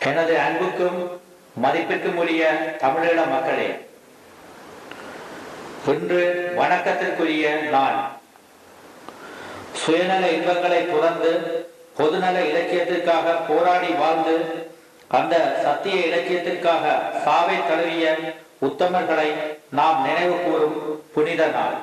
எனது அன்புக்கும் மதிப்பிற்கும் உரிய தமிழீழ மக்களே இன்று வணக்கத்திற்குரிய நாள் சுயநல இன்பங்களை துறந்து பொதுநல இலக்கியத்திற்காக போராடி வாழ்ந்து அந்த சத்திய இலக்கியத்திற்காக சாவை தழுவிய உத்தமர்களை நாம் நினைவு கூறும் புனித நாள்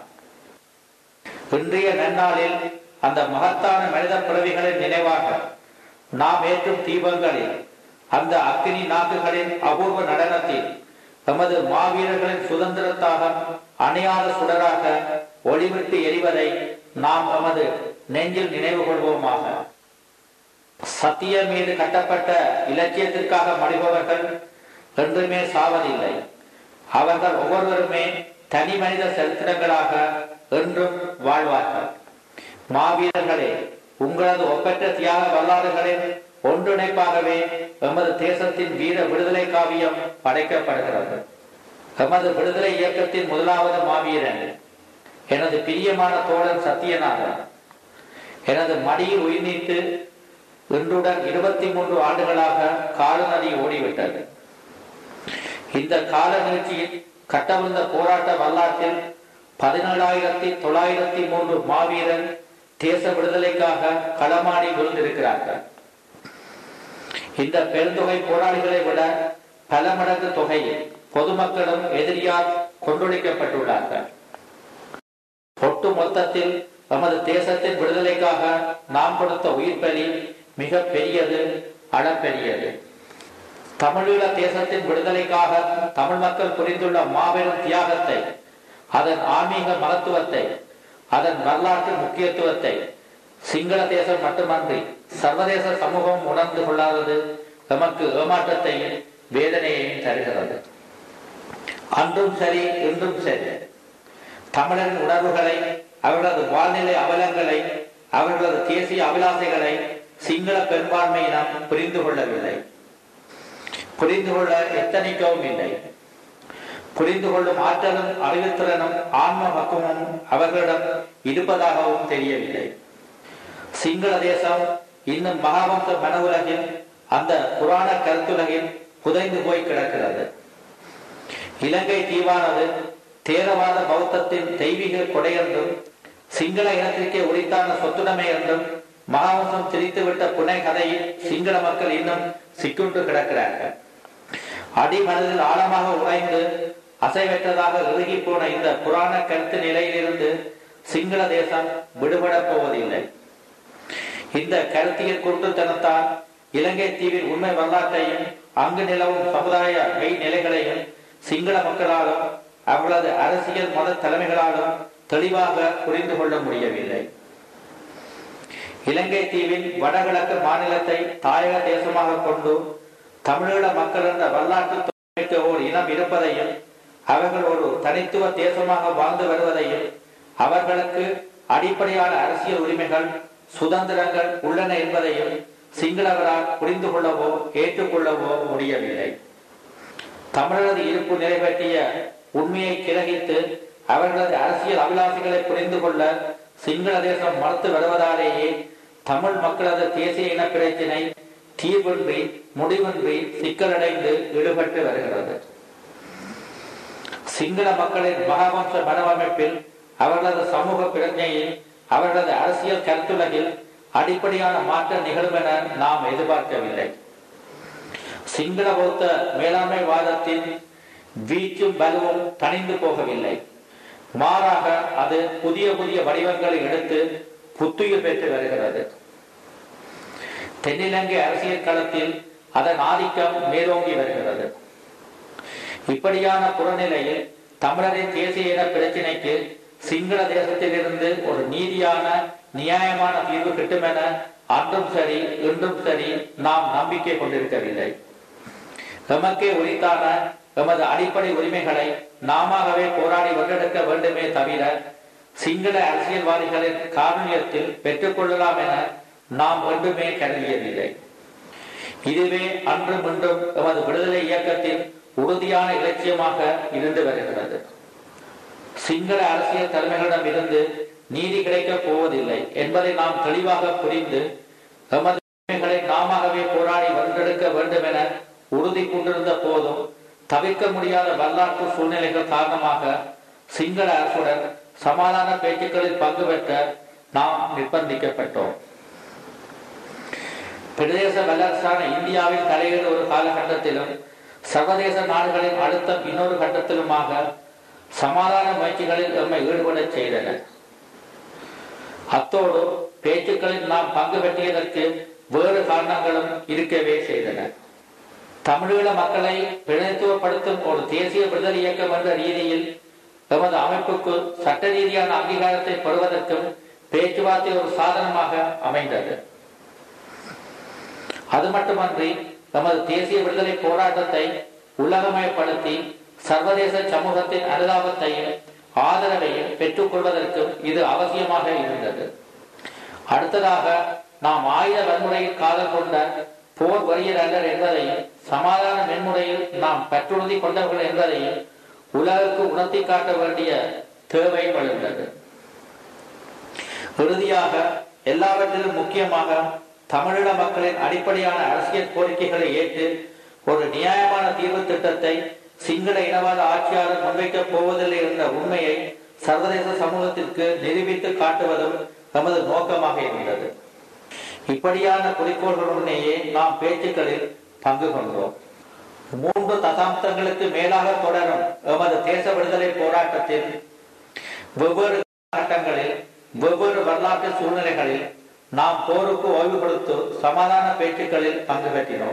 இன்றைய நன்னாளில் அந்த மகத்தான மனித பிறவிகளின் நினைவாக நாம் ஏற்றும் தீபங்களில் அந்த அக்னி நாக்குகளின் அபூர்வ நடனத்தில் எமது மாவீரர்களின் சுதந்திரத்தாக அணையாத சுடராக ஒளிவிட்டு எரிவதை நாம் எமது நெஞ்சில் நினைவு கொள்வோமாக சத்திய மீது கட்டப்பட்ட இலக்கியத்திற்காக மடிபவர்கள் என்றுமே சாவதில்லை அவர்கள் ஒவ்வொருவருமே தனி மனித சரித்திரங்களாக என்றும் வாழ்வார்கள் மாவீரர்களே உங்களது ஒப்பற்ற தியாக வரலாறுகளின் ஒன்றிணைப்பாகவே எமது தேசத்தின் வீர விடுதலை காவியம் படைக்கப்படுகிறது எமது விடுதலை இயக்கத்தின் முதலாவது மாவீரன் எனது பிரியமான தோழன் சத்தியநாதன் எனது மடியில் உயிர் நீத்து இன்றுடன் இருபத்தி மூன்று ஆண்டுகளாக காலநதி ஓடிவிட்டது இந்த கால நிகழ்ச்சியில் கட்டவிழ்ந்த போராட்ட வரலாற்றில் பதினேழாயிரத்தி தொள்ளாயிரத்தி மூன்று மாவீரன் தேச விடுதலைக்காக களமாடி விழுந்திருக்கிறார்கள் இந்த பெருந்தொகை போராளிகளை விட பல மடங்கு தொகையில் பொதுமக்களும் எதிரியால் கொன்றொழிக்கப்பட்டுள்ளார்கள் ஒட்டு மொத்தத்தில் நமது தேசத்தின் விடுதலைக்காக நாம் கொடுத்த உயிர் பலி மிக பெரியது அளப்பெரியது தமிழீழ தேசத்தின் விடுதலைக்காக தமிழ் மக்கள் புரிந்துள்ள மாபெரும் தியாகத்தை அதன் ஆன்மீக மகத்துவத்தை அதன் வரலாற்று முக்கியத்துவத்தை சிங்கள தேசம் மட்டுமன்றி சர்வதேச சமூகம் உணர்ந்து கொள்ளாதது எமக்கு ஏமாற்றத்தையும் வேதனையையும் தருகிறது அன்றும் சரி இன்றும் சரி தமிழரின் உணர்வுகளை அவர்களது வாழ்நிலை அவலங்களை அவர்களது தேசிய அபிலாசைகளை சிங்கள பெரும்பான்மையினம் புரிந்து கொள்ளவில்லை புரிந்து கொள்ள எத்தனைக்கவும் இல்லை புரிந்து கொள்ளும் ஆற்றலும் அறிவுத்திறனும் ஆன்ம பக்குவமும் அவர்களிடம் இருப்பதாகவும் தெரியவில்லை சிங்கள தேசம் இன்னும் மகாவம்ச மன உலகில் அந்த புராண கருத்துலகில் புதைந்து போய் கிடக்கிறது இலங்கை தீவானது தேரவாத பௌத்தத்தின் தெய்வீக கொடை என்றும் சிங்கள இனத்திற்கே உரித்தான சொத்துடைமை என்றும் மகாவம்சம் திரித்துவிட்ட புனை கதையில் சிங்கள மக்கள் இன்னும் சிக்குண்டு கிடக்கிறார்கள் அடிமனதில் ஆழமாக உறைந்து அசைவற்றதாக இறுகி போன இந்த புராண கருத்து நிலையிலிருந்து சிங்கள தேசம் விடுபடப் போவதில்லை இந்த கருத்தியல் குருட்டுத்தனத்தால் இலங்கை தீவின் உண்மை வரலாற்றையும் அங்கு நிலவும் சமுதாய மெய் நிலைகளையும் சிங்கள மக்களாலும் அவர்களது அரசியல் மத தலைமைகளாலும் தெளிவாக புரிந்து கொள்ள முடியவில்லை இலங்கை தீவின் வடகிழக்கு மாநிலத்தை தாயக தேசமாக கொண்டு தமிழீழ மக்கள் என்ற வரலாற்று ஓர் இனம் இருப்பதையும் அவர்கள் ஒரு தனித்துவ தேசமாக வாழ்ந்து வருவதையும் அவர்களுக்கு அடிப்படையான அரசியல் உரிமைகள் சுதந்திரங்கள் உள்ளன என்பதையும் சிங்களவரால் புரிந்து கொள்ளவோ ஏற்றுக்கொள்ளவோ முடியவில்லை தமிழரது இருப்பு நிறைவேற்றிய உண்மையை கிரகித்து அவர்களது அரசியல் அபிலாசைகளை புரிந்து கொள்ள சிங்கள தேசம் மறுத்து வருவதாலேயே தமிழ் மக்களது தேசிய இன பிரச்சினை தீர்வின்றி முடிவின்றி சிக்கலடைந்து ஈடுபட்டு வருகிறது சிங்கள மக்களின் மகாவம்ச மனவமைப்பில் அவர்களது சமூக பிரஜையில் அவர்களது அரசியல் கருத்துலகில் அடிப்படையான மாற்றம் நிகழும் என நாம் எதிர்பார்க்கவில்லை சிங்கள பௌத்த மேலாண்மை வாதத்தின் வீச்சும் பலவும் தணிந்து போகவில்லை மாறாக அது புதிய புதிய வடிவங்களை எடுத்து புத்துயிர் பெற்று வருகிறது தென்னிலங்கை அரசியல் களத்தில் அதன் ஆதிக்கம் மேலோங்கி வருகிறது இப்படியான புறநிலையில் தமிழரின் தேசிய இன பிரச்சினைக்கு சிங்கள தேசத்திலிருந்து ஒரு நீதியான நியாயமான தீர்வு கிட்டும் என அன்றும் சரி இன்றும் சரி நாம் நம்பிக்கை கொண்டிருக்கவில்லை எமக்கே உரித்தான எமது அடிப்படை உரிமைகளை நாமவே போராடி வென்றெடுக்க வேண்டுமே தவிர சிங்கள அரசியல்வாதிகளின் காரணியத்தில் பெற்றுக்கொள்ளலாம் என நாம் ஒன்றுமே கருதியதில்லை இதுவே அன்றும் இன்றும் எமது விடுதலை இயக்கத்தின் உறுதியான இலட்சியமாக இருந்து வருகிறது சிங்கள அரசியல் தலைமைகளிடம் இருந்து நீதி கிடைக்கப் போவதில்லை என்பதை நாம் தெளிவாக புரிந்து எமது உரிமைகளை நாமவே போராடி வென்றெடுக்க வேண்டும் என உறுதி கொண்டிருந்த போதும் தவிர்க்க முடியாத வரலாற்று சூழ்நிலைகள் காரணமாக சிங்கள அரசுடன் சமாதான பேச்சுக்களில் பங்கு பெற்ற நாம் நிர்பந்திக்கப்பட்டோம் பிரதேச வல்லரசான இந்தியாவின் தலையீடு ஒரு காலகட்டத்திலும் சர்வதேச நாடுகளின் அழுத்தம் இன்னொரு கட்டத்திலுமாக சமாதான முயற்சிகளில் நம்மை ஈடுபடச் செய்தன அத்தோடு பேச்சுக்களில் நாம் பங்கு பெற்றியதற்கு வேறு காரணங்களும் இருக்கவே செய்தன தமிழீழ மக்களை பிரதித்துவப்படுத்தும் ஒரு தேசிய விடுதலை இயக்கம் என்ற ரீதியில் எமது அமைப்புக்கு சட்ட ரீதியான அங்கீகாரத்தை பெறுவதற்கும் பேச்சுவார்த்தை ஒரு சாதனமாக அமைந்தது அது மட்டுமன்றி நமது தேசிய விடுதலை போராட்டத்தை உலகமயப்படுத்தி சர்வதேச சமூகத்தின் அனுதாபத்தையும் ஆதரவையும் பெற்றுக் கொள்வதற்கும் இது அவசியமாக இருந்தது அடுத்ததாக நாம் ஆயுத வன்முறையில் காதல் கொண்ட போர் வரியர் அல்லர் என்பதையும் சமாதான மென்முறையில் நாம் பற்றுறுதி கொண்டவர்கள் என்பதையும் உலகுக்கு உணர்த்தி காட்ட வேண்டிய தேவை எழுந்தது இறுதியாக எல்லாவற்றிலும் முக்கியமாக தமிழீழ மக்களின் அடிப்படையான அரசியல் கோரிக்கைகளை ஏற்று ஒரு நியாயமான தீர்வு திட்டத்தை சிங்கள இனவாத ஆட்சியாளர் முன்வைக்கப் போவதில்லை என்ற உண்மையை சர்வதேச சமூகத்திற்கு நிரூபித்து காட்டுவதும் நமது நோக்கமாக இருந்தது இப்படியான குறிக்கோள்களுடனேயே நாம் பேச்சுக்களில் பங்கு கொண்டோம் மூன்று தசாப்தங்களுக்கு மேலாக தொடரும் எமது தேச விடுதலை போராட்டத்தில் வெவ்வேறு கட்டங்களில் வெவ்வேறு வரலாற்று சூழ்நிலைகளில் நாம் போருக்கு ஓய்வு கொடுத்து சமாதான பேச்சுக்களில் பங்கு பெற்றினோம்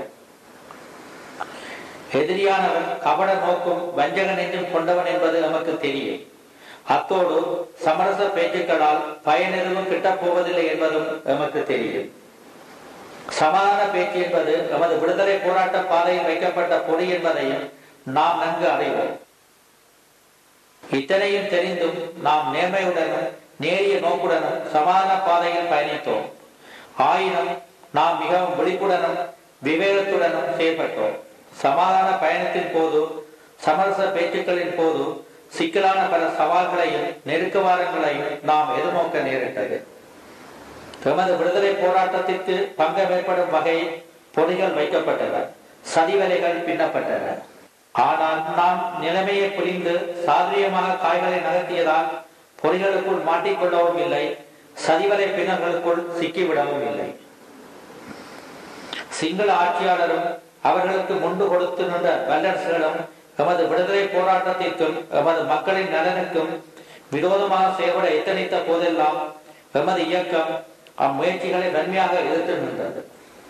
எதிரியானவன் கபட நோக்கும் வஞ்சக நெஞ்சும் கொண்டவன் என்பது நமக்கு தெரியும் அத்தோடு சமரச பேச்சுக்களால் பயனெதுவும் கிட்டப் போவதில்லை என்பதும் நமக்கு தெரியும் சமாதான பேச்சு என்பது நமது விடுதலை போராட்ட பாதையில் வைக்கப்பட்ட பொடி என்பதையும் நாம் நன்கு அறிவோம் இத்தனையும் தெரிந்தும் நாம் நேர்மையுடனும் நேரிய நோக்குடனும் சமாதான பாதையில் பயணித்தோம் ஆயினும் நாம் மிகவும் விழிப்புடனும் விவேகத்துடனும் செயல்பட்டோம் சமாதான பயணத்தின் போது சமரச பேச்சுக்களின் போது சிக்கலான பல சவால்களையும் நெருக்கவாரங்களையும் நாம் எதிர்நோக்க நேரிட்டது எமது விடுதலை போராட்டத்திற்கு பங்கம் ஏற்படும் வகை பொறிகள் வைக்கப்பட்டன சதிவலைகள் பின்னப்பட்டன ஆனால் நாம் நிலைமையை புரிந்து சாதுரியமாக காய்களை நகர்த்தியதால் பொறிகளுக்குள் மாட்டிக்கொள்ளவும் இல்லை சதிவலை பின்னங்களுக்குள் சிக்கிவிடவும் இல்லை சிங்கள ஆட்சியாளரும் அவர்களுக்கு முன்பு கொடுத்து நின்ற வல்லரசுகளும் எமது விடுதலை போராட்டத்திற்கும் எமது மக்களின் நலனுக்கும் விரோதமாக செயல்பட எத்தனித்த போதெல்லாம் எமது இயக்கம் அம்முயற்சிகளை வன்மையாக எதிர்த்து நின்றது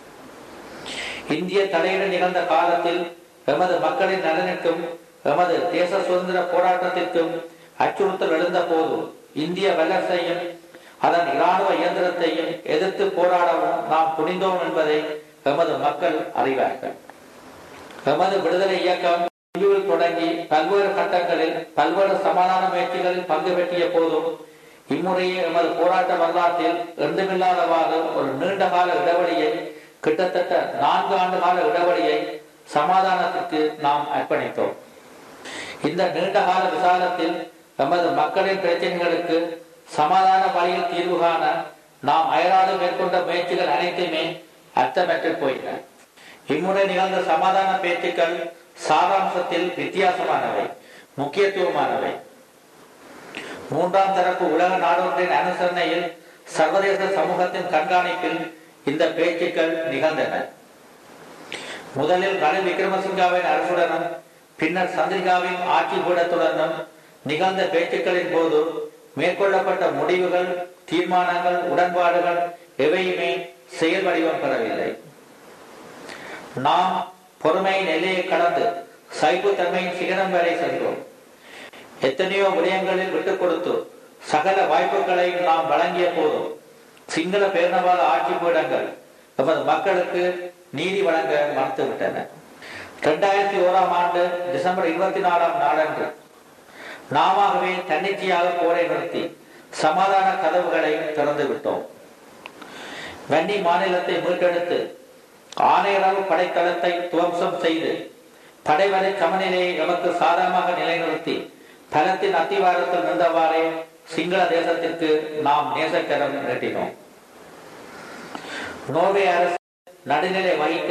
இந்திய தலையீடு நிகழ்ந்த காலத்தில் எமது மக்களின் நலனுக்கும் எமது தேச சுதந்திர போராட்டத்திற்கும் அச்சுறுத்தல் எழுந்த போது இந்திய வல்லரசையும் அதன் இராணுவ இயந்திரத்தையும் எதிர்த்து போராடவும் நாம் துணிந்தோம் என்பதை எமது மக்கள் அறிவார்கள் எமது விடுதலை இயக்கம் பிரிவில் தொடங்கி பல்வேறு கட்டங்களில் பல்வேறு சமாதான முயற்சிகளில் பங்கு பெற்றிய போதும் இம்முறையே எமது போராட்ட வரலாற்றில் என்றுமில்லாதவாறு ஒரு நீண்ட கால இடைவெளியை கிட்டத்தட்ட நான்கு ஆண்டு கால இடைவெளியை சமாதானத்திற்கு நாம் அர்ப்பணித்தோம் இந்த நீண்ட கால விசாலத்தில் எமது மக்களின் பிரச்சனைகளுக்கு சமாதான வழியில் தீர்வு காண நாம் அயராது மேற்கொண்ட முயற்சிகள் அனைத்துமே அர்த்தமற்று போயின இம்முறை நிகழ்ந்த சமாதான பேச்சுக்கள் சாராம்சத்தில் வித்தியாசமானவை முக்கியத்துவமானவை மூன்றாம் தரப்பு உலக நாடொன்றின் அனுசரணையில் சர்வதேச சமூகத்தின் கண்காணிப்பில் இந்த பேச்சுக்கள் நிகழ்ந்தன முதலில் ரணில் விக்ரமசிங்காவின் அரசுடனும் பின்னர் சந்திரிகாவின் ஆட்சி கூடத்துடனும் நிகழ்ந்த பேச்சுக்களின் போது மேற்கொள்ளப்பட்ட முடிவுகள் தீர்மானங்கள் உடன்பாடுகள் எவையுமே செயல் வடிவம் பெறவில்லை நாம் பொறுமையின் எல்லையை கடந்து சைப்புத்தன்மையின் சிகரம் வரை சென்றோம் எத்தனையோ விடயங்களில் விட்டுக் கொடுத்து சகல வாய்ப்புகளை நாம் வழங்கிய போதும் சிங்கள பேரினவாத ஆட்சி பீடங்கள் நமது மக்களுக்கு நீதி வழங்க மறுத்துவிட்டன இரண்டாயிரத்தி ஓராம் ஆண்டு டிசம்பர் இருபத்தி நாலாம் நாளன்று நாமவே தன்னிச்சையாக போரை நிறுத்தி சமாதான கதவுகளை திறந்து விட்டோம் வன்னி மாநிலத்தை மீட்டெடுத்து ஆணையரவு படைத்தளத்தை துவம்சம் செய்து படைவரை சமநிலையை நமக்கு சாதகமாக நிலைநிறுத்தி பலத்தின் அத்திவாரத்தில் நின்றவாறே சிங்கள தேசத்திற்கு நாம் நேசக்கரம் நீட்டினோம் நோர்வே அரசு நடுநிலை வகிக்க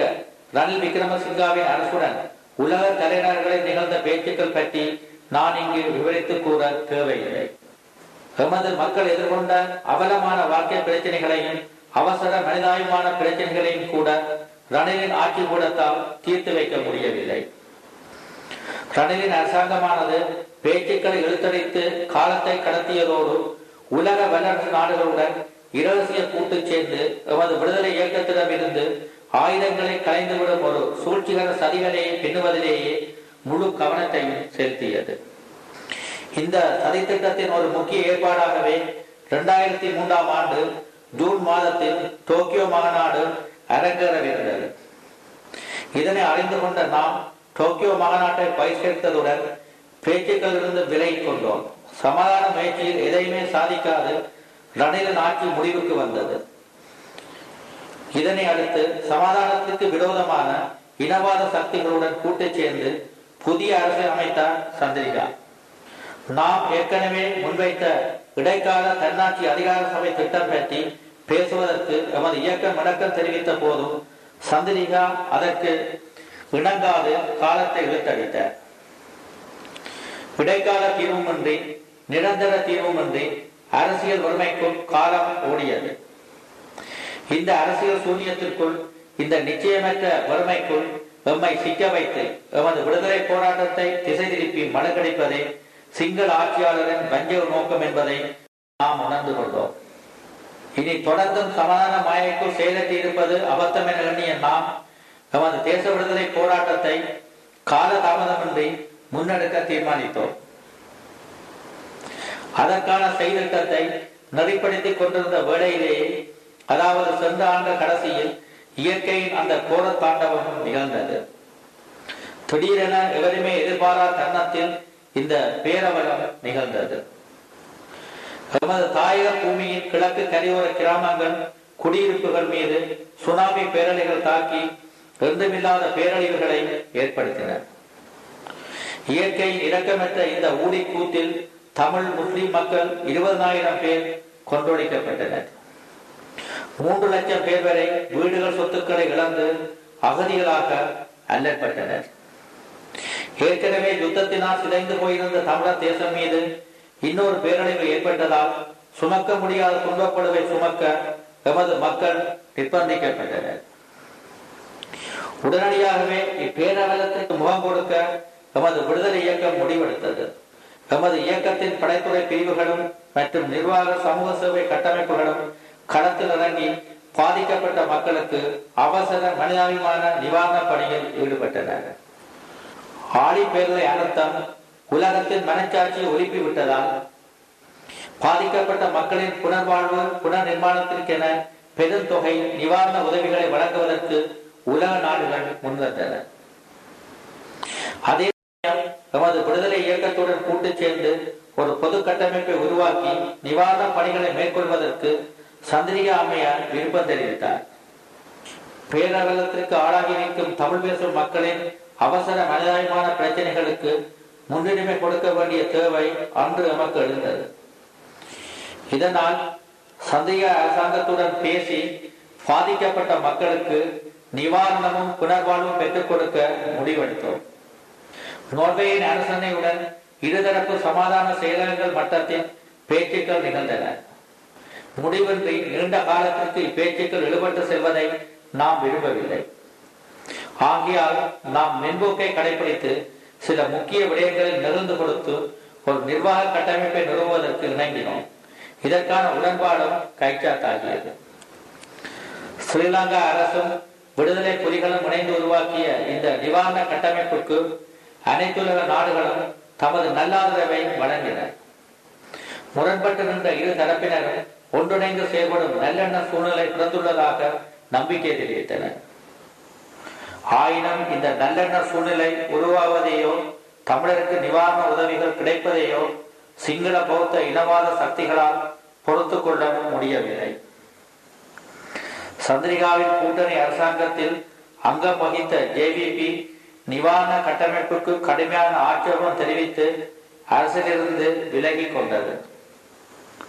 ரணில் விக்ரமசிங்காவின் அரசுடன் உலக தலைநகர்களில் நிகழ்ந்த பேச்சுக்கள் பற்றி நான் இங்கு விவரித்து கூற தேவையில்லை எமது மக்கள் எதிர்கொண்ட அவலமான வாழ்க்கை பிரச்சனைகளையும் அவசர மனிதாயமான பிரச்சனைகளையும் கூட ரணிலின் ஆட்சி கூடத்தால் தீர்த்து வைக்க முடியவில்லை ரணிலின் அரசாங்கமானது பேச்சுக்களை இழுத்தடித்து காலத்தை கடத்தியதோடு உலக வல்லரசு நாடுகளுடன் இரகசிய கூட்டு சேர்ந்து எமது விடுதலை இயக்கத்திடமிருந்து ஆயுதங்களை கலைந்துவிடும் ஒரு சூழ்ச்சிகர சதிகளையை பின்னுவதிலேயே முழு கவனத்தையும் செலுத்தியது இந்த சதித்திட்டத்தின் ஒரு முக்கிய ஏற்பாடாகவே இரண்டாயிரத்தி மூன்றாம் ஆண்டு ஜூன் மாதத்தில் டோக்கியோ மாநாடு அரங்கேறவிருந்தது இதனை அறிந்து கொண்ட நாம் டோக்கியோ மாநாட்டை பயிற்சித்ததுடன் பேச்சுக்கள் இருந்து விலகிக் கொண்டோம் சமாதான முயற்சியில் எதையுமே சாதிக்காது ரணிலின் ஆட்சி முடிவுக்கு வந்தது இதனை அடுத்து சமாதானத்திற்கு விரோதமான இனவாத சக்திகளுடன் கூட்டு சேர்ந்து புதிய அரசை அமைத்தார் சந்திரிகா நாம் ஏற்கனவே முன்வைத்த இடைக்கால தன்னாட்சி அதிகார சபை திட்டம் பற்றி பேசுவதற்கு எமது இயக்கம் விளக்கம் தெரிவித்த போதும் சந்திரிகா அதற்கு இணங்காது காலத்தை இழுத்தடித்தார் இடைக்கால தீர்வுமின்றி நிரந்தர தீர்வுமின்றி அரசியல் வறுமைக்குள் காலம் ஓடியது இந்த அரசியல் சூன்யத்திற்குள் இந்த நிச்சயமற்ற வறுமைக்குள் எம்மை சிக்க வைத்து எமது விடுதலை போராட்டத்தை திசை திருப்பி மழுக்கடிப்பதே சிங்கள ஆட்சியாளரின் வஞ்சக நோக்கம் என்பதை நாம் உணர்ந்து கொண்டோம் இனி தொடர்ந்தும் சமாதான மாயைக்குள் செயலற்றி இருப்பது அபத்தம் என எண்ணிய நாம் எமது தேச விடுதலை போராட்டத்தை கால தாமதமின்றி முன்னெடுக்க தீர்மானித்தோம் அதற்கான செயல்திட்டத்தை நெறிப்படுத்திக் கொண்டிருந்த வேளையிலேயே அதாவது சென்ற ஆண்டு கடைசியில் இயற்கையின் அந்த கோர தாண்டவம் நிகழ்ந்தது திடீரென எவருமே எதிர்பாரா தருணத்தில் இந்த பேரவலம் நிகழ்ந்தது எமது தாயக பூமியின் கிழக்கு கரையோர கிராமங்கள் குடியிருப்புகள் மீது சுனாமி பேரலைகள் தாக்கி என்றுமில்லாத பேரழிவுகளை ஏற்படுத்தின இயற்கையின் இரக்கமற்ற இந்த ஊடி கூத்தில் தமிழ் முஸ்லிம் மக்கள் இருபதனாயிரம் பேர் கொன்றொழிக்கப்பட்டனர் மூன்று லட்சம் பேர் வரை வீடுகள் சொத்துக்களை இழந்து அகதிகளாக அல்லற்பட்டனர் ஏற்கனவே யுத்தத்தினால் சிதைந்து போயிருந்த தமிழர் தேசம் மீது இன்னொரு பேரழிவு ஏற்பட்டதால் சுமக்க முடியாத துன்பப்படுவை சுமக்க எமது மக்கள் நிர்பந்திக்கப்பட்டனர் உடனடியாகவே இப்பேரவலத்திற்கு முகம் கொடுக்க எமது விடுதலை இயக்கம் முடிவெடுத்தது எமது இயக்கத்தின் படைத்துறை பிரிவுகளும் மற்றும் நிர்வாக சமூக சேவை கட்டமைப்புகளும் களத்தில் இறங்கி பாதிக்கப்பட்ட மக்களுக்கு அவசர மனிதாபிமான நிவாரண பணியில் ஈடுபட்டனர் ஆடி பேரலை அனர்த்தம் உலகத்தின் மனச்சாட்சியை ஒலிப்பி விட்டதால் பாதிக்கப்பட்ட மக்களின் புனர்வாழ்வு புனர் நிர்மாணத்திற்கென பெருந்தொகை நிவாரண உதவிகளை வழங்குவதற்கு உலக நாடுகள் முன்வந்தன அதே எமது விடுதலை இயக்கத்துடன் கூட்டு சேர்ந்து ஒரு பொது கட்டமைப்பை உருவாக்கி நிவாரண பணிகளை மேற்கொள்வதற்கு சந்திரிகா அம்மையார் விருப்பம் தெரிவித்தார் பேரவலத்திற்கு ஆளாகி நிற்கும் தமிழ் பேசும் மக்களின் அவசர மனிதாயமான பிரச்சனைகளுக்கு முன்னுரிமை கொடுக்க வேண்டிய தேவை அன்று எமக்கு எழுந்தது இதனால் சந்திரிகா அரசாங்கத்துடன் பேசி பாதிக்கப்பட்ட மக்களுக்கு நிவாரணமும் புனர்வாழ்வும் பெற்றுக் கொடுக்க முடிவெடுத்தோம் நோர்வேயின் அரசனையுடன் இருதரப்பு சமாதான செயலகங்கள் மட்டத்தில் பேச்சுக்கள் நிகழ்ந்தன முடிவின்றி நீண்ட காலத்திற்கு இப்பேச்சுக்கள் இழுபட்டு செல்வதை நாம் விரும்பவில்லை ஆகையால் நாம் மென்போக்கை கடைபிடித்து சில முக்கிய விடயங்களில் நெகிழ்ந்து கொடுத்து ஒரு நிர்வாக கட்டமைப்பை நிறுவுவதற்கு இணங்கினோம் இதற்கான உடன்பாடும் கைச்சாத்தாகியது ஸ்ரீலங்கா அரசும் விடுதலை புலிகளும் இணைந்து உருவாக்கிய இந்த நிவாரண கட்டமைப்புக்கு அனைத்துலக நாடுகளும் தமது நல்லாதரவை வழங்கின முரண்பட்டு நின்ற இரு தரப்பினரும் ஒன்றிணைந்து செயல்படும் நல்லெண்ண சூழ்நிலை பிறந்துள்ளதாக நம்பிக்கை தெரிவித்தனர் ஆயினும் இந்த நல்லெண்ண சூழ்நிலை உருவாவதையோ தமிழருக்கு நிவாரண உதவிகள் கிடைப்பதையோ சிங்கள பௌத்த இனவாத சக்திகளால் பொறுத்து கொள்ள முடியவில்லை சந்திரிகாவின் கூட்டணி அரசாங்கத்தில் அங்கம் வகித்த ஜேவிபி நிவாரண கட்டமைப்புக்கு கடுமையான ஆட்சேபம் தெரிவித்து அரசிலிருந்து விலகிக் கொண்டது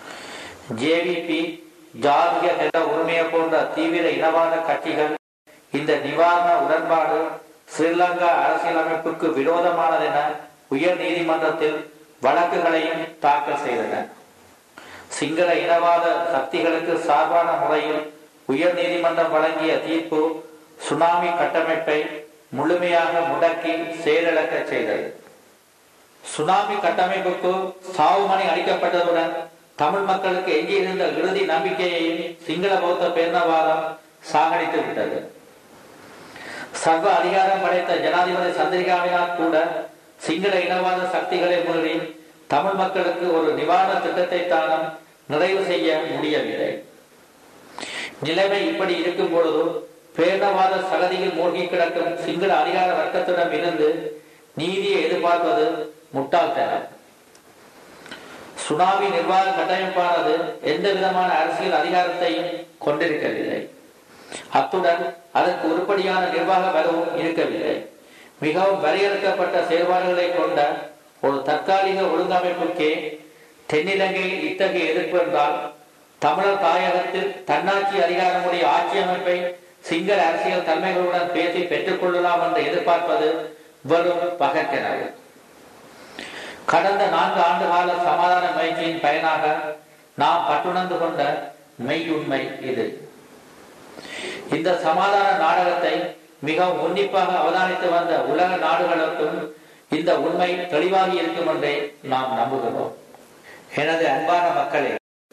ஜேவிபி ஜாதிய நில உரிமையை போன்ற தீவிர இனவாத கட்சிகள் இந்த நிவாரண உடன்பாடு ஸ்ரீலங்கா அரசியலமைப்புக்கு விரோதமானது என உயர் நீதிமன்றத்தில் வழக்குகளையும் தாக்கல் செய்தன சிங்கள இனவாத சக்திகளுக்கு சார்பான முறையில் உயர் நீதிமன்றம் வழங்கிய தீர்ப்பு சுனாமி கட்டமைப்பை முழுமையாக முடக்கி செயலிழக்க செய்தது சுனாமி கட்டமைப்புக்கு சாவுமணி அளிக்கப்பட்டதுடன் தமிழ் மக்களுக்கு எஞ்சியிருந்த இறுதி நம்பிக்கையையும் சிங்கள பௌத்த பேரணவாதம் சாகடித்து விட்டது சர்வ அதிகாரம் படைத்த ஜனாதிபதி சந்திரிகாவினால் கூட சிங்கள இனவாத சக்திகளை மீறி தமிழ் மக்களுக்கு ஒரு நிவாரண திட்டத்தை தானும் நிறைவு செய்ய முடியவில்லை நிலைமை இப்படி இருக்கும் பொழுது பேரணவாத சகதியில் மூழ்கி கிடக்கும் சிங்கள அதிகார வர்க்கத்திடம் இருந்து நீதியை எதிர்பார்ப்பது முட்டாள்தனம் சுனாமி நிர்வாக கட்டமைப்பானது எந்த விதமான அரசியல் அதிகாரத்தையும் கொண்டிருக்கவில்லை அத்துடன் அதற்கு உருப்படியான நிர்வாக வலுவும் இருக்கவில்லை மிகவும் வரையறுக்கப்பட்ட செயல்பாடுகளை கொண்ட ஒரு தற்காலிக ஒழுங்கமைப்புக்கே தென்னிலங்கையில் இத்தகைய எதிர்ப்பு என்றால் தமிழர் தாயகத்தில் தன்னாட்சி அதிகாரமுடைய ஆட்சி அமைப்பை சிங்கள அரசியல் தலைமைகளுடன் பேசி பெற்றுக் கொள்ளலாம் என்று எதிர்பார்ப்பது வெறும் பகற்கனவு கடந்த நான்கு ஆண்டு கால சமாதான முயற்சியின் பயனாக நாம் பட்டுணர்ந்து கொண்ட மெய்யுண்மை இது இந்த சமாதான நாடகத்தை மிகவும் உன்னிப்பாக அவதானித்து வந்த உலக நாடுகளுக்கும் இந்த உண்மை தெளிவாகி இருக்கும் என்றே நாம் நம்புகிறோம் எனது அன்பான மக்களே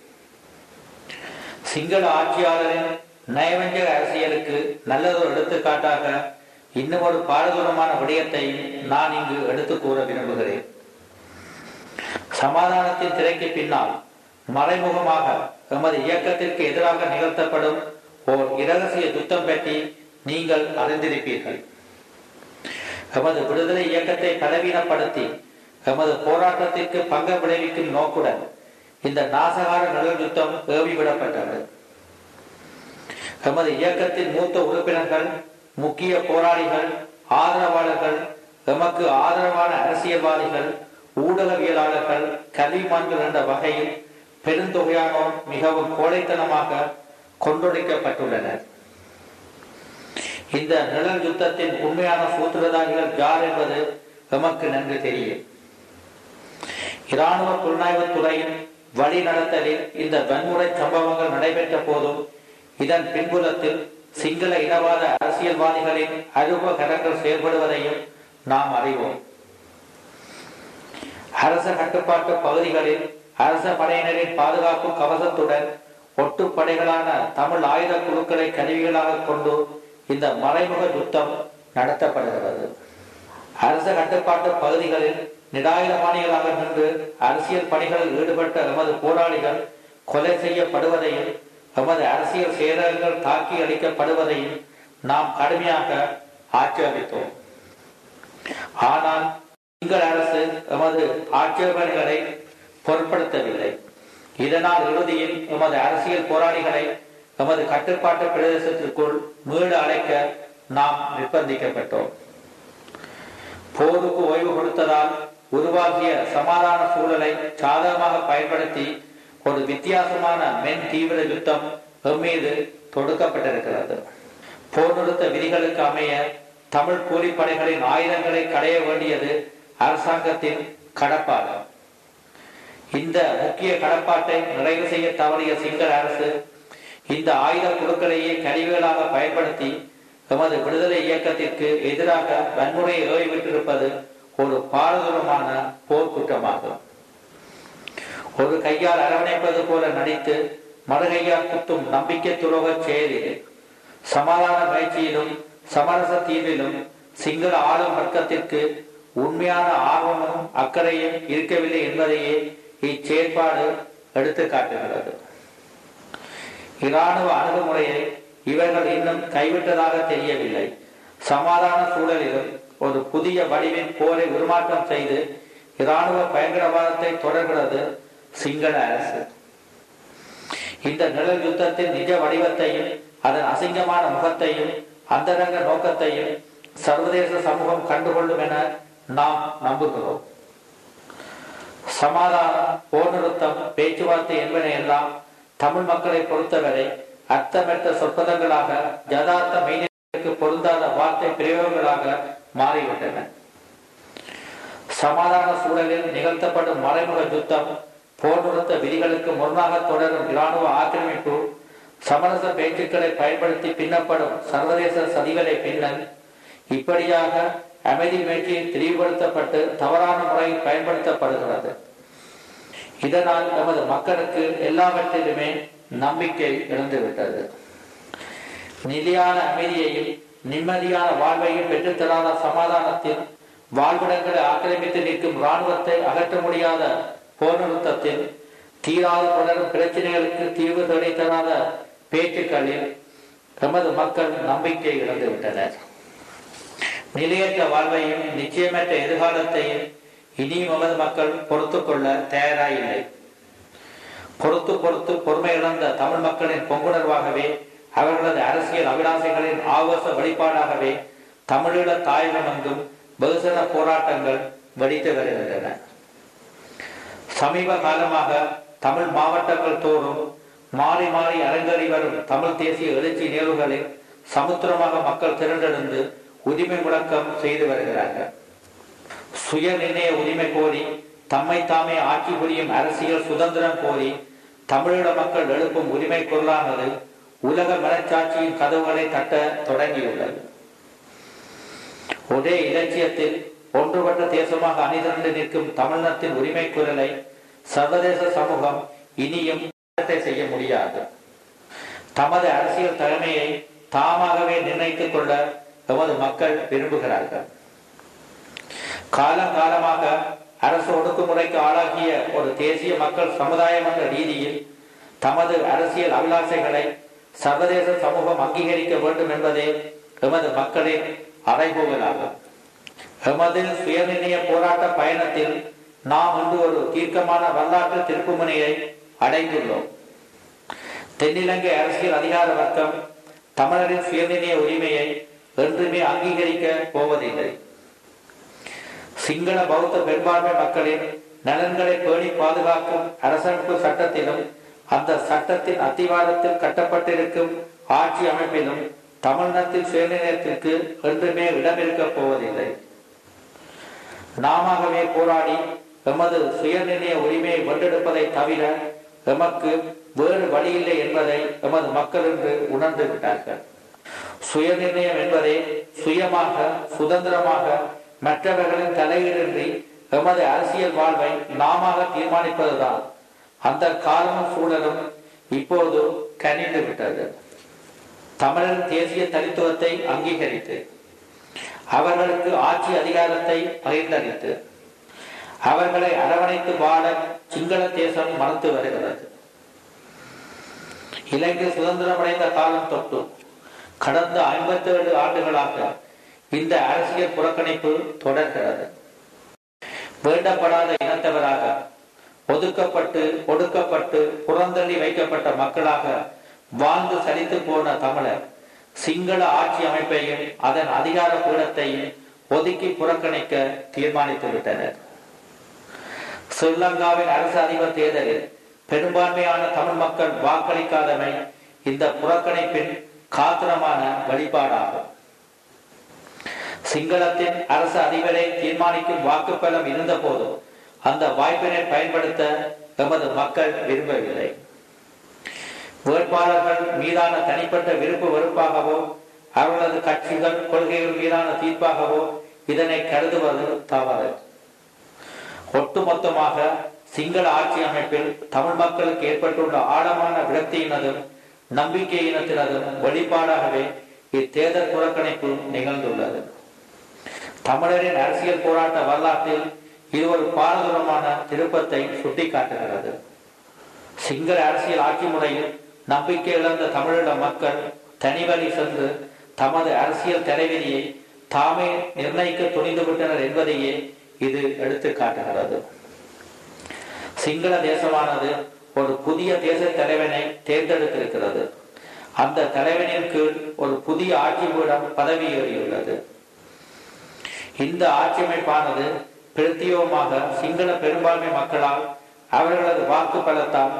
சிங்கள ஆட்சியாளரின் நயவஞ்சக அரசியலுக்கு நல்லதொரு எடுத்துக்காட்டாக இன்னும் ஒரு பாரதூரமான விடயத்தை நான் இங்கு எடுத்து கூற விரும்புகிறேன் சமாதானத்தின் திரைக்கு பின்னால் மறைமுகமாக எமது இயக்கத்திற்கு எதிராக நிகழ்த்தப்படும் ஓர் இரகசிய யுத்தம் பற்றி நீங்கள் அறிந்திருப்பீர்கள் எமது விடுதலை இயக்கத்தை பலவீனப்படுத்தி எமது போராட்டத்திற்கு பங்கு விளைவிக்கும் நோக்குடன் இந்த நாசகார நிழல் யுத்தம் ஏவிவிடப்பட்டது எமது இயக்கத்தின் மூத்த உறுப்பினர்கள் முக்கிய போராளிகள் ஆதரவாளர்கள் எமக்கு ஆதரவான அரசியல்வாதிகள் ஊடகவியலாளர்கள் கல்விமான்கள் என்ற வகையில் பெருந்தொகையானோர் மிகவும் கோழைத்தனமாக கொண்டொழிக்கப்பட்டுள்ளனர் இந்த நிழல் யுத்தத்தின் உண்மையான சூத்திரதாரிகள் யார் என்பது எமக்கு நன்கு தெரியும் இராணுவ புலனாய்வு துறையின் வழிநடத்தலில் இந்த வன்முறை சம்பவங்கள் நடைபெற்ற போதும் இதன் பின்புலத்தில் சிங்கள இனவாத அரசியல்வாதிகளின் அருவ கரங்கள் செயல்படுவதையும் நாம் அறிவோம் அரச கட்டுப்பாட்டு பகுதிகளில் அரச படையினரின் பாதுகாப்பு கவசத்துடன் ஒட்டுப்படைகளான தமிழ் ஆயுத குழுக்களை கருவிகளாக கொண்டு இந்த மறைமுக யுத்தம் நடத்தப்படுகிறது அரச கட்டுப்பாட்டு பகுதிகளில் நிராயுதபாணிகளாக நின்று அரசியல் பணிகளில் ஈடுபட்ட எமது போராளிகள் கொலை செய்யப்படுவதையும் எமது அரசியல் சேதங்கள் தாக்கி அளிக்கப்படுவதையும் நாம் கடுமையாக ஆட்சேபித்தோம் ஆனால் சிங்கள அரசு எமது ஆட்சேபனைகளை பொருட்படுத்தவில்லை இதனால் இறுதியில் எமது அரசியல் போராளிகளை எமது கட்டுப்பாட்டு பிரதேசத்திற்குள் மீடு அழைக்க நாம் நிர்பந்திக்கப்பட்டோம் போருக்கு ஓய்வு கொடுத்ததால் உருவாக்கிய சமாதான சூழலை சாதகமாக பயன்படுத்தி ஒரு வித்தியாசமான மென் தீவிர யுத்தம் எம்மீது தொடுக்கப்பட்டிருக்கிறது போர் நிறுத்த விதிகளுக்கு அமைய தமிழ் கூலிப்படைகளின் ஆயுதங்களை கடைய வேண்டியது அரசாங்கத்தின் கடப்பாடு இந்த முக்கிய கடப்பாட்டை நிறைவு செய்ய தவறிய சிங்கள அரசு இந்த ஆயுத குழுக்களையே கருவிகளாக பயன்படுத்தி எமது விடுதலை இயக்கத்திற்கு எதிராக வன்முறையை ஏவிவிட்டிருப்பது ஒரு பாரதூரமான போர்க்குற்றமாகும் ஒரு கையால் அரவணைப்பது போல நடித்து மறுகையால் குத்தும் நம்பிக்கை துரோக செயல் இது சமாதான முயற்சியிலும் சமரச தீர்விலும் சிங்கள ஆளும் வர்க்கத்திற்கு உண்மையான ஆர்வமும் அக்கறையும் இருக்கவில்லை என்பதையே இச்செயற்பாடு எடுத்து காட்டுகிறது இராணுவ அணுகுமுறையை இவர்கள் இன்னும் கைவிட்டதாக தெரியவில்லை சமாதான சூழலிலும் ஒரு புதிய வடிவின் போரை உருமாற்றம் செய்து இராணுவ பயங்கரவாதத்தை தொடர்கிறது சிங்கள அரசு இந்த நிழல் யுத்தத்தின் நிஜ வடிவத்தையும் அதன் அசிங்கமான முகத்தையும் அந்தரங்க நோக்கத்தையும் சர்வதேச சமூகம் கண்டுகொள்ளும் என நாம் நம்புகிறோம் சமாதானம் போர் நிறுத்தம் பேச்சுவார்த்தை என்பன எல்லாம் தமிழ் மக்களை பொறுத்தவரை அர்த்தமற்ற சொற்பதங்களாக யதார்த்த மெய்நிலை தேவைகளுக்கு பொருந்தாத வார்த்தை பிரயோகங்களாக மாறிவிட்டன சமாதான சூழலில் நிகழ்த்தப்படும் மறைமுக யுத்தம் போர் நிறுத்த விதிகளுக்கு முரணாக தொடரும் இராணுவ ஆக்கிரமிப்பு சமரச பேச்சுக்களை பயன்படுத்தி பின்னப்படும் சர்வதேச சதிகளை பின்னல் இப்படியாக அமைதி முயற்சி திரிவுபடுத்தப்பட்டு தவறான முறையில் பயன்படுத்தப்படுகிறது இதனால் நமது மக்களுக்கு எல்லாவற்றிலுமே நம்பிக்கை இழந்துவிட்டது நிலையான அமைதியையும் நிம்மதியான வாழ்வையும் பெற்றுத்தராத சமாதானத்தில் வாழ்விடங்களை ஆக்கிரமித்து நிற்கும் இராணுவத்தை அகற்ற முடியாத போர் நிறுத்தத்தில் தீராத தொடரும் பிரச்சனைகளுக்கு தீர்வு தேடி தராத பேச்சுக்களில் எமது மக்கள் நம்பிக்கை இழந்துவிட்டனர் நிலையற்ற வாழ்வையும் நிச்சயமற்ற எதிர்காலத்தையும் இனியும் எமது மக்கள் பொறுத்து கொள்ள தயாராயில்லை பொறுத்து பொறுத்து பொறுமை இழந்த தமிழ் மக்களின் பொங்குணர்வாகவே அவர்களது அரசியல் அபிலாசைகளின் ஆவேச வெளிப்பாடாகவே தமிழீழ தாயகம் எங்கும் வெகுசன போராட்டங்கள் வெடித்து வருகின்றன சமீப காலமாக தமிழ் மாவட்டங்கள் தோறும் மாறி மாறி அரங்கேறி வரும் தமிழ் தேசிய எழுச்சி நிகழ்வுகளில் சமுத்திரமாக மக்கள் திரண்டெழுந்து உரிமை முழக்கம் செய்து வருகிறார்கள் சுய நிர்ணய உரிமை கோரி தம்மை தாமே ஆட்சி புரியும் அரசியல் சுதந்திரம் கோரி தமிழீழ மக்கள் எழுப்பும் உரிமை குரலானது உலக மனச்சாட்சியின் கதவுகளை தட்ட தொடங்கியுள்ளது ஒரே இலட்சியத்தில் ஒன்றுபட்ட தேசமாக அணிதிரண்டு நிற்கும் தமிழ்நாட்டின் உரிமை குரலை சர்வதேச சமூகம் இனியும் செய்ய முடியாது தமது அரசியல் தலைமையை தாமாகவே நிர்ணயித்துக் கொள்ள எமது மக்கள் விரும்புகிறார்கள் காலம் காலமாக அரசு ஒடுக்குமுறைக்கு ஆளாகிய ஒரு தேசிய மக்கள் சமுதாயம் என்ற ரீதியில் தமது அரசியல் அபிலாசைகளை சர்வதேச சமூகம் அங்கீகரிக்க வேண்டும் என்பதே எமது மக்களின் அறைகூவலாகும் எமது சுயநிர்ணய போராட்ட பயணத்தில் நாம் இன்று ஒரு தீர்க்கமான வரலாற்று திருப்புமுனையை அடைந்துள்ளோம் தென்னிலங்கை அரசியல் அதிகார வர்க்கம் தமிழரின் சுயநிர்ணய உரிமையை என்றுமே அங்கீகரிக்க போவதில்லை சிங்கள பௌத்த பெரும்பான்மை மக்களின் நலன்களை பேணி பாதுகாக்கும் அரசமைப்பு சட்டத்திலும் அந்த சட்டத்தின் அத்திவாரத்தில் கட்டப்பட்டிருக்கும் ஆட்சி அமைப்பிலும் தமிழ்நாட்டின் சுயநிலையத்திற்கு என்றுமே இடம் இருக்கப் போவதில்லை நாமவே போராடி எமது சுயநிர்ணய உரிமையை வென்றெடுப்பதை தவிர எமக்கு வேறு வழியில்லை என்பதை எமது மக்கள் என்று உணர்ந்து விட்டார்கள் சுயநிர்ணயம் என்பதே சுயமாக சுதந்திரமாக மற்றவர்களின் தலையீடின்றி எமது அரசியல் வாழ்வை நாம தீர்மானிப்பதுதான் அந்த காலமும் சூழலும் இப்போது கனிந்து விட்டது தமிழர் தேசிய தனித்துவத்தை அங்கீகரித்து அவர்களுக்கு ஆட்சி அதிகாரத்தை பகிர்ந்தளித்து அவர்களை அரவணைத்து வாழ சிங்கள தேசம் மறுத்து வருகிறது இலங்கை சுதந்திரமடைந்த காலம் தொட்டு கடந்த ஐம்பத்தி ஏழு ஆண்டுகளாக இந்த அரசியல் புறக்கணிப்பு தொடர்கிறது வேண்டப்படாத இனத்தவராக ஒதுக்கப்பட்டு ஒடுக்கப்பட்டு புறந்தள்ளி வைக்கப்பட்ட மக்களாக வாழ்ந்து சலித்து போன தமிழர் சிங்கள ஆட்சி அமைப்பையும் அதன் அதிகார பீடத்தையும் ஒதுக்கி புறக்கணிக்க தீர்மானித்து விட்டனர் ஸ்ரீலங்காவின் அரசு அதிபர் தேர்தலில் பெரும்பான்மையான தமிழ் மக்கள் வாக்களிக்காதமை இந்த புறக்கணிப்பின் காத்திரமான வெளிப்பாடாகும் சிங்களத்தின் அரசு அதிபரை தீர்மானிக்கும் வாக்குப்பலம் இருந்த போதும் அந்த வாய்ப்பினை பயன்படுத்த எமது மக்கள் விரும்பவில்லை வேட்பாளர்கள் மீதான தனிப்பட்ட விருப்பு வெறுப்பாகவோ அவர்களது கட்சிகள் கொள்கைகள் மீதான தீர்ப்பாகவோ இதனை கருதுவது தவறு ஒட்டுமொத்தமாக சிங்கள ஆட்சி அமைப்பில் தமிழ் மக்களுக்கு ஏற்பட்டுள்ள ஆழமான விரக்தியினதும் நம்பிக்கையினத்தினதும் வெளிப்பாடாகவே இத்தேர்தல் புறக்கணிப்பு நிகழ்ந்துள்ளது தமிழரின் அரசியல் போராட்ட வரலாற்றில் இது ஒரு பாரதூரமான திருப்பத்தை சுட்டிக்காட்டுகிறது சிங்கள அரசியல் ஆட்சி முறையில் நம்பிக்கை இழந்த தமிழீழ மக்கள் தனிவழி சென்று தமது அரசியல் தலைவிதியை தாமே நிர்ணயிக்க துணிந்துவிட்டனர் என்பதையே இது எடுத்து காட்டுகிறது சிங்கள தேசமானது ஒரு புதிய தேச தலைவனை தேர்ந்தெடுத்திருக்கிறது அந்த தலைவனின் கீழ் ஒரு புதிய ஆட்சி பீடம் பதவியேறியுள்ளது இந்த ஆட்சி அமைப்பானது பிரத்தியோகமாக சிங்கள பெரும்பான்மை மக்களால் அவர்களது வாக்கு பலத்தால்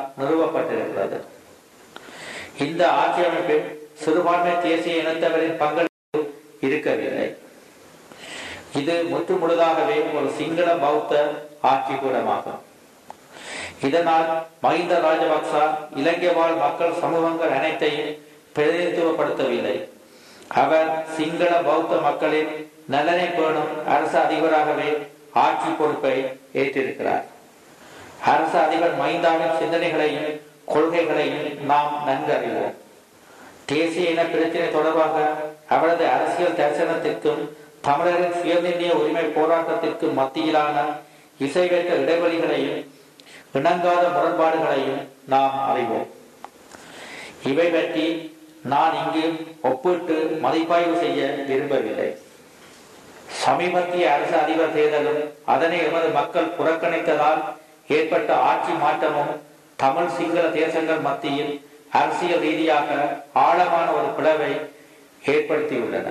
நிறுவப்பட்டிருக்கிறது இந்த ஆட்சி அமைப்பில் சிறுபான்மை தேசிய இனத்தவரின் பங்களிப்பு இருக்கவில்லை இது முற்று முழுதாகவே ஒரு சிங்கள பௌத்த ஆட்சி கூடமாகும் இதனால் மஹிந்த ராஜபக்ச இலங்கை வாழ் மக்கள் சமூகங்கள் அனைத்தையும் பிரதிநிதித்துவப்படுத்தவில்லை அவர் சிங்கள பௌத்த மக்களின் நலனை பேணும் அரசு அதிபராகவே ஆட்சி பொறுப்பை ஏற்றிருக்கிறார் அரசு அதிபர் மைந்தாவின் சிந்தனைகளையும் கொள்கைகளையும் நாம் நன்கு அறிவோம் தேசிய இன பிரச்சனை தொடர்பாக அவரது அரசியல் தரிசனத்திற்கும் தமிழரின் சுயநிர்ணய உரிமை போராட்டத்திற்கும் மத்தியிலான இசைவேற்ற இடைவெளிகளையும் இணங்காத முரண்பாடுகளையும் நாம் அறிவோம் இவை பற்றி நான் இங்கு ஒப்பிட்டு மதிப்பாய்வு செய்ய விரும்பவில்லை சமீபத்திய அரசு அதிபர் தேர்தலும் அதனை எமது மக்கள் புறக்கணித்ததால் ஏற்பட்ட ஆட்சி மாற்றமும் தமிழ் சிங்கள தேசங்கள் மத்தியில் அரசியல் ரீதியாக ஆழமான ஒரு பிளவை ஏற்படுத்தியுள்ளன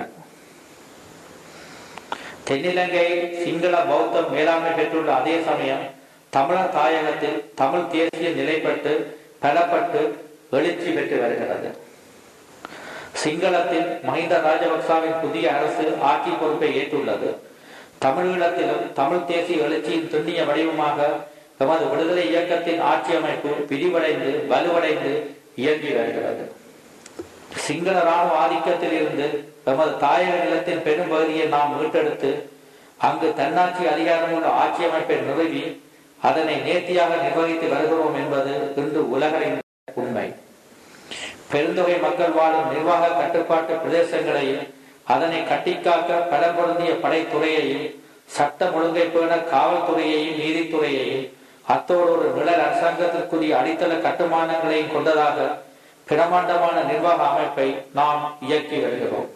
தென்னிலங்கை சிங்கள பௌத்தம் மேலாண்மை பெற்றுள்ள அதே சமயம் தமிழர் தாயகத்தில் தமிழ் தேசிய நிலைப்பட்டு பலப்பட்டு எழுச்சி பெற்று வருகிறது சிங்களத்தில் மஹிந்த ராஜபக்சாவின் புதிய அரசு ஆட்சி பொறுப்பை ஏற்றுள்ளது தமிழீழத்திலும் தமிழ் தேசிய எழுச்சியின் துண்ணிய வடிவமாக எமது விடுதலை இயக்கத்தின் ஆட்சி அமைப்பு பிரிவடைந்து வலுவடைந்து இயங்கி வருகிறது சிங்கள ராணுவ ஆதிக்கத்தில் இருந்து எமது தாயக நிலத்தின் பெரும் பகுதியை நாம் மீட்டெடுத்து அங்கு தன்னாட்சி அதிகாரமுள்ள ஆட்சி அமைப்பை நிறுவி அதனை நேர்த்தியாக நிர்வகித்து வருகிறோம் என்பது இன்று உலகின் உண்மை பெருந்தொகை மக்கள் வாழும் நிர்வாக கட்டுப்பாட்டு பிரதேசங்களையும் அதனை கட்டிக்காக்க பலம் பொருந்திய படைத்துறையையும் சட்டம் ஒழுங்கை பேண காவல்துறையையும் நீதித்துறையையும் அத்தோடு ஒரு நிழல் அரசாங்கத்திற்குரிய அடித்தள கட்டுமானங்களையும் கொண்டதாக பிரமாண்டமான நிர்வாக அமைப்பை நாம் இயக்கி வருகிறோம்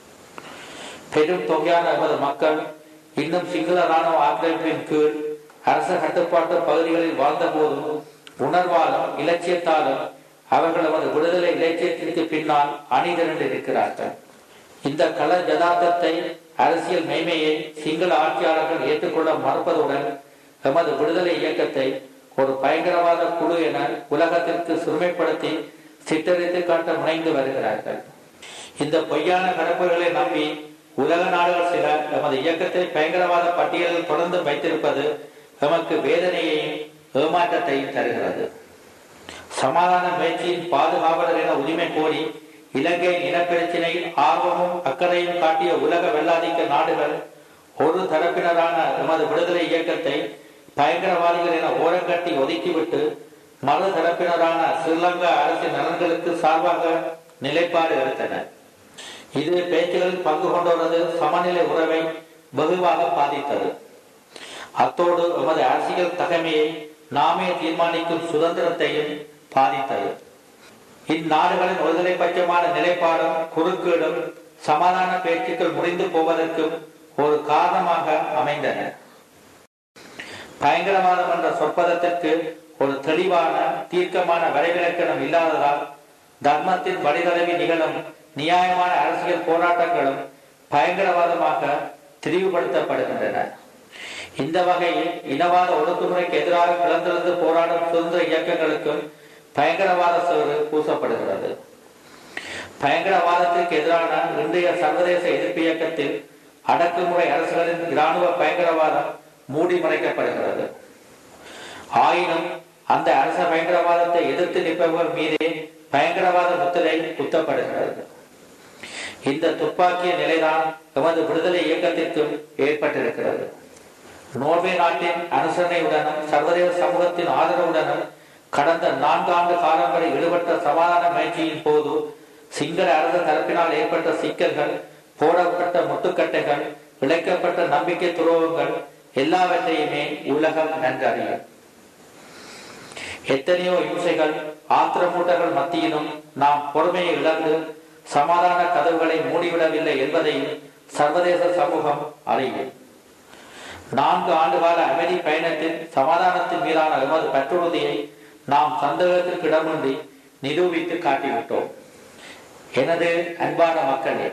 பெரும் தொகையான எமது மக்கள் இன்னும் சிங்கள ராணுவ ஆக்கிரமிப்பின் கீழ் அரச கட்டுப்பாட்டு பகுதிகளில் வாழ்ந்த போதும் உணர்வாலும் இலட்சியத்தாலும் அவர்கள் நமது விடுதலை இலட்சியத்திற்கு பின்னால் அணிதிரண்டு இருக்கிறார்கள் இந்த கள ஜதார்த்தத்தை அரசியல் மெய்மையை சிங்கள ஆட்சியாளர்கள் ஏற்றுக்கொள்ள மறுப்பதுடன் எமது விடுதலை இயக்கத்தை ஒரு பயங்கரவாத குழு என உலகத்திற்கு சிறுமைப்படுத்தி சித்தரித்து காட்ட முனைந்து வருகிறார்கள் இந்த பொய்யான கணக்குகளை நம்பி உலக நாடுகள் சில எமது இயக்கத்தை பயங்கரவாத பட்டியலில் தொடர்ந்து வைத்திருப்பது எமக்கு வேதனையையும் ஏமாற்றத்தையும் தருகிறது சமாதான முயற்சியின் பாதுகாவலர் என உரிமை கோரி இலங்கை இனப்பிரச்சினையில் ஆர்வமும் அக்கறையும் காட்டிய உலக வெள்ளாதிக்க நாடுகள் ஒரு தரப்பினரான எமது விடுதலை இயக்கத்தை பயங்கரவாதிகள் என ஓரங்கட்டி ஒதுக்கிவிட்டு மறு தரப்பினரான ஸ்ரீலங்கா அரசின் நலன்களுக்கு சார்பாக நிலைப்பாடு எடுத்தனர் இது பேச்சுகளில் பங்கு கொண்டவரது சமநிலை உறவை வெகுவாக பாதித்தது அத்தோடு எமது அரசியல் தகமையை நாமே தீர்மானிக்கும் சுதந்திரத்தையும் பாதித்தது இந்நாடுகளின் ஒருதலை பட்சமான நிலைப்பாடும் குறுக்கீடும் சமாதான பேச்சுக்கள் முடிந்து போவதற்கும் ஒரு காரணமாக அமைந்தன பயங்கரவாதம் என்ற சொற்பதத்திற்கு ஒரு தெளிவான தீர்க்கமான வரைவிலக்கணம் இல்லாததால் தர்மத்தின் வழிதடவி நிகழும் நியாயமான அரசியல் போராட்டங்களும் பயங்கரவாதமாக திரிவுபடுத்தப்படுகின்றன இந்த வகையில் இனவாத ஒடுக்குமுறைக்கு எதிராக கிளர்ந்தெழுந்து போராடும் சுதந்திர இயக்கங்களுக்கும் பயங்கரவாத சோறு பூசப்படுகிறது பயங்கரவாதத்திற்கு எதிரான இன்றைய சர்வதேச எதிர்ப்பு இயக்கத்தில் அடக்குமுறை அரசுகளின் இராணுவ பயங்கரவாதம் மூடி மறைக்கப்படுகிறது ஆயினும் அந்த அரச பயங்கரவாதத்தை எதிர்த்து நிற்பவர்கள் மீதே பயங்கரவாத முத்திரை குத்தப்படுகிறது இந்த துப்பாக்கிய நிலைதான் எமது விடுதலை இயக்கத்திற்கும் ஏற்பட்டிருக்கிறது நோர்வே நாட்டின் அனுசரணையுடனும் சர்வதேச சமூகத்தின் ஆதரவுடனும் கடந்த நான்காண்டு காலம் வரை ஈடுபட்ட சமாதான முயற்சியின் போது சிங்கள அரசு தரப்பினால் ஏற்பட்ட சிக்கல்கள் போடப்பட்ட முட்டுக்கட்டைகள் இழைக்கப்பட்ட நம்பிக்கை துரோகங்கள் எல்லாவற்றையுமே உலகம் நன்கறியும் எத்தனையோ இம்சைகள் ஆத்திரமூட்டங்கள் மத்தியிலும் நாம் பொறுமையை இழந்து சமாதான கதவுகளை மூடிவிடவில்லை என்பதையும் சர்வதேச சமூகம் அறியும் நான்கு ஆண்டுகால அமைதி பயணத்தின் சமாதானத்தின் மீதான எமது பற்றுறுதியை நாம் சந்தேகத்திற்கு இடமின்றி நிரூபித்து காட்டிவிட்டோம் எனது அன்பான மக்களே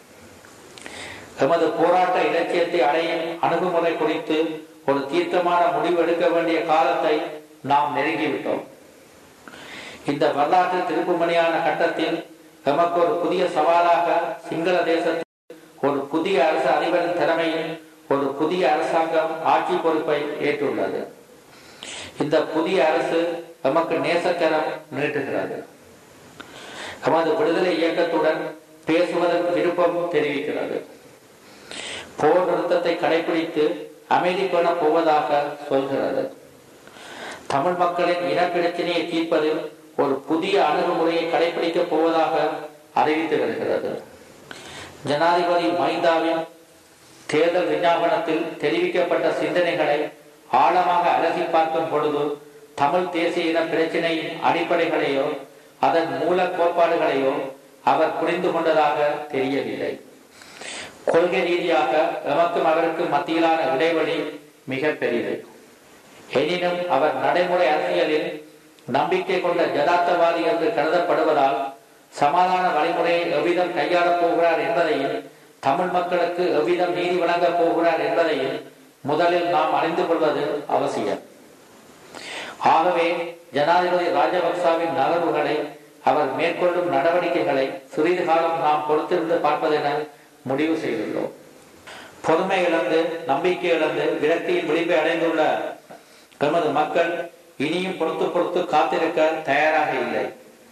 எமது போராட்ட இலட்சியத்தை அடையும் அணுகுமுறை குறித்து ஒரு தீர்க்கமான முடிவு எடுக்க வேண்டிய காலத்தை நாம் நெருங்கிவிட்டோம் இந்த வரலாற்று திருப்புமணியான கட்டத்தில் எமக்கு ஒரு புதிய சவாலாக சிங்கள தேசத்தில் ஒரு புதிய அரசு அதிபரின் திறமையில் ஒரு புதிய அரசாங்கம் ஆட்சி பொறுப்பை ஏற்றுள்ளது இந்த புதிய அரசு நமக்கு நேசக்கரம் நீட்டுகிறது நமது விடுதலை இயக்கத்துடன் பேசுவதற்கு விருப்பம் தெரிவிக்கிறது போர் நிறுத்தத்தை கடைபிடித்து அமைதி பெற போவதாக சொல்கிறது தமிழ் மக்களின் இனப்பிரச்சனையை தீர்ப்பதில் ஒரு புதிய அணுகுமுறையை கடைபிடிக்கப் போவதாக அறிவித்து வருகிறது ஜனாதிபதி மைந்தாவின் தேர்தல் விஞ்ஞாபனத்தில் தெரிவிக்கப்பட்ட சிந்தனைகளை ஆழமாக அலசி பார்க்கும் பொழுது தமிழ் தேசிய இன பிரச்சினையின் அடிப்படைகளையோ அதன் மூல கோட்பாடுகளையோ அவர் புரிந்து கொண்டதாக தெரியவில்லை கொள்கை ரீதியாக எமக்கும் அவருக்கும் மத்தியிலான இடைவெளி மிக பெரியது எனினும் அவர் நடைமுறை அரசியலில் நம்பிக்கை கொண்ட ஜதார்த்தவாதி என்று கருதப்படுவதால் சமாதான வழிமுறையை எவ்விதம் கையாளப் போகிறார் என்பதையும் தமிழ் மக்களுக்கு எவ்விதம் நீதி வழங்கப் போகிறார் என்பதையும் முதலில் நாம் அறிந்து கொள்வது அவசியம் ஆகவே ஜனாதிபதி ராஜபக்சாவின் நகர்வுகளை அவர் மேற்கொள்ளும் நடவடிக்கைகளை சிறிது காலம் நாம் பொறுத்திருந்து பார்ப்பதென முடிவு செய்துள்ளோம் பொறுமை இழந்து நம்பிக்கை இழந்து விரக்தியின் விளிம்பை அடைந்துள்ள எமது மக்கள் இனியும் பொறுத்து பொறுத்து காத்திருக்க தயாராக இல்லை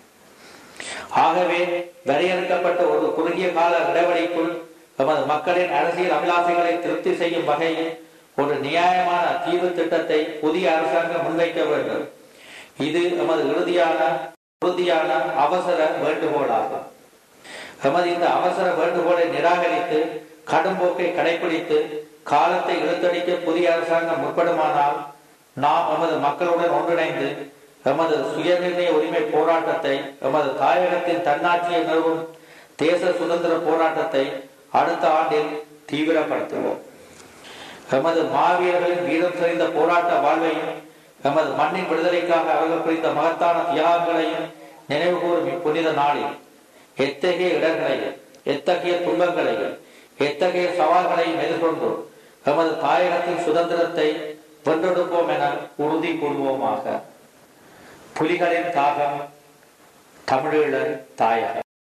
ஆகவே வரையறுக்கப்பட்ட ஒரு குறுகிய கால இடைவெளிக்குள் எமது மக்களின் அரசியல் அபிலாசைகளை திருப்தி செய்யும் வகையில் ஒரு நியாயமான தீர்வு திட்டத்தை புதிய அரசாங்கம் முன்வைக்க வேண்டும் இது எமது இறுதியான உறுதியான அவசர வேண்டுகோளாகும் எமது இந்த அவசர வேண்டுகோளை நிராகரித்து கடும்போக்கை கடைபிடித்து காலத்தை இழுத்தடிக்க புதிய அரசாங்கம் முற்படுமானால் நாம் எமது மக்களுடன் ஒன்றிணைந்து எமது சுயநிர்ணய உரிமை போராட்டத்தை எமது தாயகத்தின் தன்னாட்சியை நிறுவும் தேச சுதந்திர போராட்டத்தை அடுத்த ஆண்டில் தீவிரப்படுத்துவோம் எமது மாவீரர்களின் வீரம் செறிந்த போராட்ட வாழ்வையும் எமது மண்ணின் விடுதலைக்காக அவர்கள் புரிந்த மகத்தான தியாகங்களையும் நினைவு கூறும் இப்புனித நாளில் எத்தகைய இடங்களையும் எத்தகைய துன்பங்களையும் எத்தகைய சவால்களையும் எதிர்கொண்டு எமது தாயகத்தின் சுதந்திரத்தை வென்றெடுப்போம் என உறுதி கூறுவோமாக புலிகளின் தாகம் தமிழீழ தாயகம்